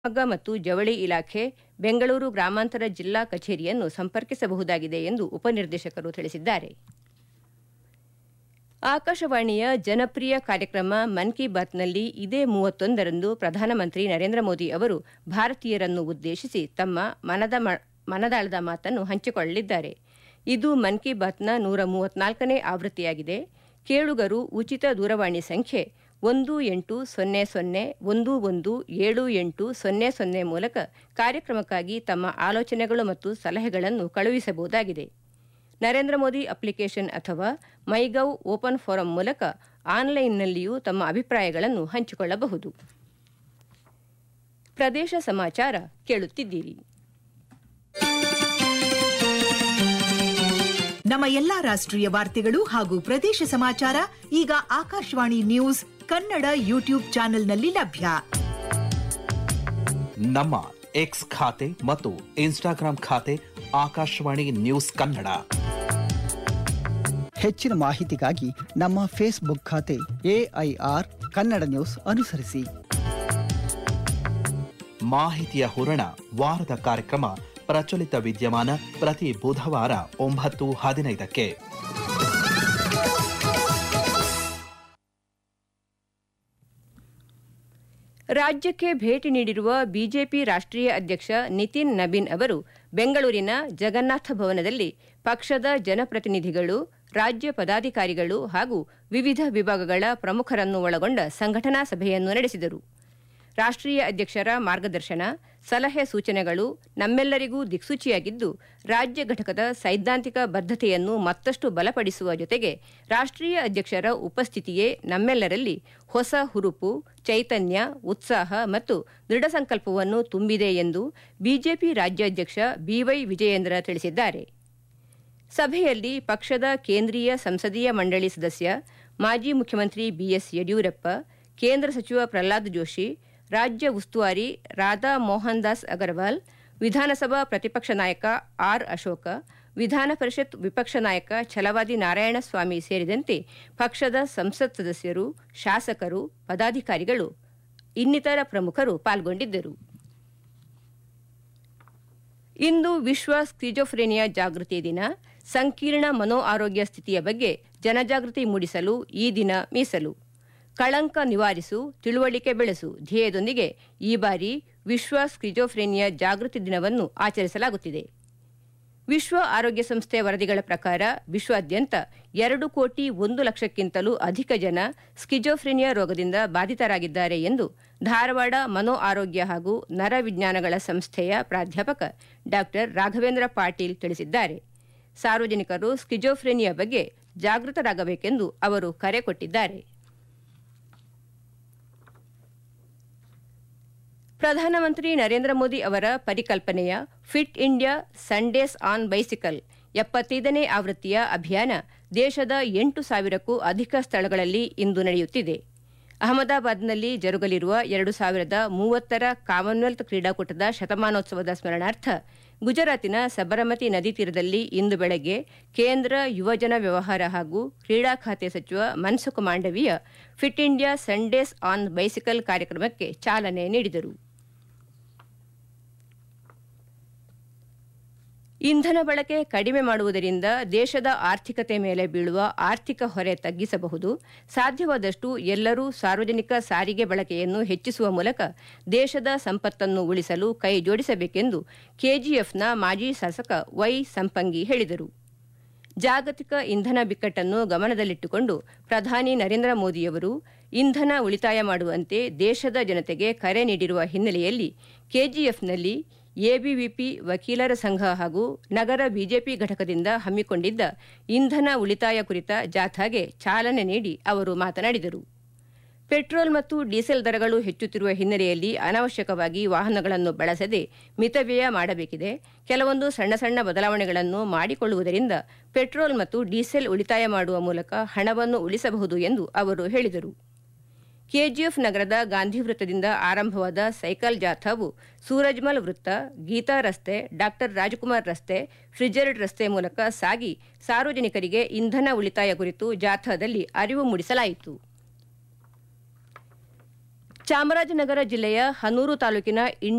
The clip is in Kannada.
ಹಗ್ಗ ಮತ್ತು ಜವಳಿ ಇಲಾಖೆ ಬೆಂಗಳೂರು ಗ್ರಾಮಾಂತರ ಜಿಲ್ಲಾ ಕಚೇರಿಯನ್ನು ಸಂಪರ್ಕಿಸಬಹುದಾಗಿದೆ ಎಂದು ಉಪನಿರ್ದೇಶಕರು ತಿಳಿಸಿದ್ದಾರೆ ಆಕಾಶವಾಣಿಯ ಜನಪ್ರಿಯ ಕಾರ್ಯಕ್ರಮ ಮನ್ ಕಿ ಬಾತ್ನಲ್ಲಿ ಇದೇ ಮೂವತ್ತೊಂದರಂದು ಪ್ರಧಾನಮಂತ್ರಿ ನರೇಂದ್ರ ಮೋದಿ ಅವರು ಭಾರತೀಯರನ್ನು ಉದ್ದೇಶಿಸಿ ತಮ್ಮ ಮನದ ಮನದಾಳದ ಮಾತನ್ನು ಹಂಚಿಕೊಳ್ಳಲಿದ್ದಾರೆ ಇದು ಮನ್ ಕಿ ಬಾತ್ನ ನೂರ ಮೂವತ್ನಾಲ್ಕನೇ ಆವೃತ್ತಿಯಾಗಿದೆ ಕೇಳುಗರು ಉಚಿತ ದೂರವಾಣಿ ಸಂಖ್ಯೆ ಒಂದು ಎಂಟು ಸೊನ್ನೆ ಸೊನ್ನೆ ಒಂದು ಒಂದು ಏಳು ಎಂಟು ಸೊನ್ನೆ ಸೊನ್ನೆ ಮೂಲಕ ಕಾರ್ಯಕ್ರಮಕ್ಕಾಗಿ ತಮ್ಮ ಆಲೋಚನೆಗಳು ಮತ್ತು ಸಲಹೆಗಳನ್ನು ಕಳುಹಿಸಬಹುದಾಗಿದೆ ನರೇಂದ್ರ ಮೋದಿ ಅಪ್ಲಿಕೇಶನ್ ಅಥವಾ ಮೈಗೌ ಓಪನ್ ಫೋರಂ ಮೂಲಕ ಆನ್ಲೈನ್ನಲ್ಲಿಯೂ ತಮ್ಮ ಅಭಿಪ್ರಾಯಗಳನ್ನು ಹಂಚಿಕೊಳ್ಳಬಹುದು ಪ್ರದೇಶ ಸಮಾಚಾರ ಕೇಳುತ್ತಿದ್ದೀರಿ ನಮ್ಮ ಎಲ್ಲಾ ರಾಷ್ಟ್ರೀಯ ವಾರ್ತೆಗಳು ಹಾಗೂ ಪ್ರದೇಶ ಸಮಾಚಾರ ಈಗ ಆಕಾಶವಾಣಿ ನ್ಯೂಸ್ ಕನ್ನಡ ಯೂಟ್ಯೂಬ್ ಚಾನೆಲ್ನಲ್ಲಿ ಲಭ್ಯ ನಮ್ಮ ಎಕ್ಸ್ ಖಾತೆ ಮತ್ತು ಇನ್ಸ್ಟಾಗ್ರಾಂ ಖಾತೆ ಆಕಾಶವಾಣಿ ನ್ಯೂಸ್ ಕನ್ನಡ ಹೆಚ್ಚಿನ ಮಾಹಿತಿಗಾಗಿ ನಮ್ಮ ಫೇಸ್ಬುಕ್ ಖಾತೆ ಎಐಆರ್ ಕನ್ನಡ ನ್ಯೂಸ್ ಅನುಸರಿಸಿ ಮಾಹಿತಿಯ ಹೂರಣ ವಾರದ ಕಾರ್ಯಕ್ರಮ ಪ್ರಚಲಿತ ವಿದ್ಯಮಾನ ಪ್ರತಿ ಬುಧವಾರ ಒಂಬತ್ತು ಹದಿನೈದಕ್ಕೆ ರಾಜ್ಯಕ್ಕೆ ಭೇಟಿ ನೀಡಿರುವ ಬಿಜೆಪಿ ರಾಷ್ಟ್ರೀಯ ಅಧ್ಯಕ್ಷ ನಿತಿನ್ ನಬೀನ್ ಅವರು ಬೆಂಗಳೂರಿನ ಜಗನ್ನಾಥ ಭವನದಲ್ಲಿ ಪಕ್ಷದ ಜನಪ್ರತಿನಿಧಿಗಳು ರಾಜ್ಯ ಪದಾಧಿಕಾರಿಗಳು ಹಾಗೂ ವಿವಿಧ ವಿಭಾಗಗಳ ಪ್ರಮುಖರನ್ನು ಒಳಗೊಂಡ ಸಂಘಟನಾ ಸಭೆಯನ್ನು ನಡೆಸಿದರು ರಾಷ್ಟ್ರೀಯ ಅಧ್ಯಕ್ಷರ ಮಾರ್ಗದರ್ಶನ ಸಲಹೆ ಸೂಚನೆಗಳು ನಮ್ಮೆಲ್ಲರಿಗೂ ದಿಕ್ಸೂಚಿಯಾಗಿದ್ದು ರಾಜ್ಯ ಘಟಕದ ಸೈದ್ಧಾಂತಿಕ ಬದ್ಧತೆಯನ್ನು ಮತ್ತಷ್ಟು ಬಲಪಡಿಸುವ ಜೊತೆಗೆ ರಾಷ್ಟ್ರೀಯ ಅಧ್ಯಕ್ಷರ ಉಪಸ್ಥಿತಿಯೇ ನಮ್ಮೆಲ್ಲರಲ್ಲಿ ಹೊಸ ಹುರುಪು ಚೈತನ್ಯ ಉತ್ಸಾಹ ಮತ್ತು ದೃಢ ಸಂಕಲ್ಪವನ್ನು ತುಂಬಿದೆ ಎಂದು ಬಿಜೆಪಿ ರಾಜ್ಯಾಧ್ಯಕ್ಷ ಬಿವೈ ವಿಜಯೇಂದ್ರ ತಿಳಿಸಿದ್ದಾರೆ ಸಭೆಯಲ್ಲಿ ಪಕ್ಷದ ಕೇಂದ್ರೀಯ ಸಂಸದೀಯ ಮಂಡಳಿ ಸದಸ್ಯ ಮಾಜಿ ಮುಖ್ಯಮಂತ್ರಿ ಬಿಎಸ್ ಯಡಿಯೂರಪ್ಪ ಕೇಂದ್ರ ಸಚಿವ ಪ್ರಹ್ಲಾದ್ ಜೋಶಿ ರಾಜ್ಯ ಉಸ್ತುವಾರಿ ರಾಧಾ ಮೋಹನ್ ದಾಸ್ ಅಗರ್ವಾಲ್ ವಿಧಾನಸಭಾ ಪ್ರತಿಪಕ್ಷ ನಾಯಕ ಆರ್ ಅಶೋಕ ವಿಧಾನ ಪರಿಷತ್ ವಿಪಕ್ಷ ನಾಯಕ ಛಲವಾದಿ ನಾರಾಯಣಸ್ವಾಮಿ ಸೇರಿದಂತೆ ಪಕ್ಷದ ಸಂಸತ್ ಸದಸ್ಯರು ಶಾಸಕರು ಪದಾಧಿಕಾರಿಗಳು ಇನ್ನಿತರ ಪ್ರಮುಖರು ಪಾಲ್ಗೊಂಡಿದ್ದರು ಇಂದು ವಿಶ್ವ ಸ್ಕಿಜೋಫ್ರೇನಿಯಾ ಜಾಗೃತಿ ದಿನ ಸಂಕೀರ್ಣ ಮನೋ ಆರೋಗ್ಯ ಸ್ಥಿತಿಯ ಬಗ್ಗೆ ಜನಜಾಗೃತಿ ಮೂಡಿಸಲು ಈ ದಿನ ಮೀಸಲು ಕಳಂಕ ನಿವಾರಿಸು ತಿಳುವಳಿಕೆ ಬೆಳೆಸು ಧ್ಯೇಯದೊಂದಿಗೆ ಈ ಬಾರಿ ವಿಶ್ವ ಸ್ಕಿಜೋಫ್ರೇನಿಯಾ ಜಾಗೃತಿ ದಿನವನ್ನು ಆಚರಿಸಲಾಗುತ್ತಿದೆ ವಿಶ್ವ ಆರೋಗ್ಯ ಸಂಸ್ಥೆ ವರದಿಗಳ ಪ್ರಕಾರ ವಿಶ್ವಾದ್ಯಂತ ಎರಡು ಕೋಟಿ ಒಂದು ಲಕ್ಷಕ್ಕಿಂತಲೂ ಅಧಿಕ ಜನ ಸ್ಕಿಜೋಫ್ರೇನಿಯಾ ರೋಗದಿಂದ ಬಾಧಿತರಾಗಿದ್ದಾರೆ ಎಂದು ಧಾರವಾಡ ಮನೋ ಆರೋಗ್ಯ ಹಾಗೂ ನರವಿಜ್ಞಾನಗಳ ಸಂಸ್ಥೆಯ ಪ್ರಾಧ್ಯಾಪಕ ಡಾ ರಾಘವೇಂದ್ರ ಪಾಟೀಲ್ ತಿಳಿಸಿದ್ದಾರೆ ಸಾರ್ವಜನಿಕರು ಸ್ಕಿಜೋಫ್ರೇನಿಯಾ ಬಗ್ಗೆ ಜಾಗೃತರಾಗಬೇಕೆಂದು ಅವರು ಕರೆ ಕೊಟ್ಟಿದ್ದಾರೆ ಪ್ರಧಾನಮಂತ್ರಿ ನರೇಂದ್ರ ಮೋದಿ ಅವರ ಪರಿಕಲ್ಪನೆಯ fit India Sundays on bicycle ಎಪ್ಪತ್ತೈದನೇ ಆವೃತ್ತಿಯ ಅಭಿಯಾನ ದೇಶದ ಎಂಟು ಸಾವಿರಕ್ಕೂ ಅಧಿಕ ಸ್ಥಳಗಳಲ್ಲಿ ಇಂದು ನಡೆಯುತ್ತಿದೆ ಅಹಮದಾಬಾದ್ನಲ್ಲಿ ಜರುಗಲಿರುವ ಎರಡು ಸಾವಿರದ ಮೂವತ್ತರ ಕಾಮನ್ವೆಲ್ತ್ ಕ್ರೀಡಾಕೂಟದ ಶತಮಾನೋತ್ಸವದ ಸ್ಮರಣಾರ್ಥ ಗುಜರಾತಿನ ಸಬರಮತಿ ನದಿ ತೀರದಲ್ಲಿ ಇಂದು ಬೆಳಗ್ಗೆ ಕೇಂದ್ರ ಯುವಜನ ವ್ಯವಹಾರ ಹಾಗೂ ಕ್ರೀಡಾ ಖಾತೆ ಸಚಿವ Mansukh Mandaviya fit India Sundays on bicycle ಕಾರ್ಯಕ್ರಮಕ್ಕೆ ಚಾಲನೆ ನೀಡಿದರು ಇಂಧನ ಬಳಕೆ ಕಡಿಮೆ ಮಾಡುವುದರಿಂದ ದೇಶದ ಆರ್ಥಿಕತೆ ಮೇಲೆ ಬೀಳುವ ಆರ್ಥಿಕ ಹೊರೆ ತಗ್ಗಿಸಬಹುದು ಸಾಧ್ಯವಾದಷ್ಟು ಎಲ್ಲರೂ ಸಾರ್ವಜನಿಕ ಸಾರಿಗೆ ಬಳಕೆಯನ್ನು ಹೆಚ್ಚಿಸುವ ಮೂಲಕ ದೇಶದ ಸಂಪತ್ತನ್ನು ಉಳಿಸಲು ಕೈ ಜೋಡಿಸಬೇಕೆಂದು ಕೆಜಿಎಫ್ನ ಮಾಜಿ ಶಾಸಕ ವೈ ಸಂಪಂಗಿ ಹೇಳಿದರು ಜಾಗತಿಕ ಇಂಧನ ಬಿಕ್ಕಟ್ಟನ್ನು ಗಮನದಲ್ಲಿಟ್ಟುಕೊಂಡು ಪ್ರಧಾನಿ ನರೇಂದ್ರ ಮೋದಿಯವರು ಇಂಧನ ಉಳಿತಾಯ ಮಾಡುವಂತೆ ದೇಶದ ಜನತೆಗೆ ಕರೆ ನೀಡಿರುವ ಹಿನ್ನೆಲೆಯಲ್ಲಿ ಕೆಜಿಎಫ್ನಲ್ಲಿ ಎಬಿವಿಪಿ ವಕೀಲರ ಸಂಘ ಹಾಗೂ ನಗರ ಬಿಜೆಪಿ ಘಟಕದಿಂದ ಹಮ್ಮಿಕೊಂಡಿದ್ದ ಇಂಧನ ಉಳಿತಾಯ ಕುರಿತ ಜಾಥಾಗೆ ಚಾಲನೆ ನೀಡಿ ಅವರು ಮಾತನಾಡಿದರು ಪೆಟ್ರೋಲ್ ಮತ್ತು ಡೀಸೆಲ್ ದರಗಳು ಹೆಚ್ಚುತ್ತಿರುವ ಹಿನ್ನೆಲೆಯಲ್ಲಿ ಅನಾವಶ್ಯಕವಾಗಿ ವಾಹನಗಳನ್ನು ಬಳಸದೆ ಮಿತವ್ಯಯ ಮಾಡಬೇಕಿದೆ ಕೆಲವೊಂದು ಸಣ್ಣ ಸಣ್ಣ ಬದಲಾವಣೆಗಳನ್ನು ಮಾಡಿಕೊಳ್ಳುವುದರಿಂದ ಪೆಟ್ರೋಲ್ ಮತ್ತು ಡೀಸೆಲ್ ಉಳಿತಾಯ ಮಾಡುವ ಮೂಲಕ ಹಣವನ್ನು ಉಳಿಸಬಹುದು ಎಂದು ಅವರು ಹೇಳಿದರು ಕೆಜಿಎಫ್ ನಗರದ ಗಾಂಧಿ ವೃತ್ತದಿಂದ ಆರಂಭವಾದ ಸೈಕಲ್ ಜಾಥಾವು ಸೂರಜ್ಮಲ್ ವೃತ್ತ ಗೀತಾ ರಸ್ತೆ ಡಾಕ್ಟರ್ ರಾಜಕುಮಾರ್ ರಸ್ತೆ ಫ್ರಿಜರ್ಡ್ ರಸ್ತೆ ಮೂಲಕ ಸಾಗಿ ಸಾರ್ವಜನಿಕರಿಗೆ ಇಂಧನ ಉಳಿತಾಯ ಕುರಿತು ಜಾಥಾದಲ್ಲಿ ಅರಿವು ಮೂಡಿಸಲಾಯಿತು ಚಾಮರಾಜನಗರ ಜಿಲ್ಲೆಯ ಹನೂರು ತಾಲೂಕಿನ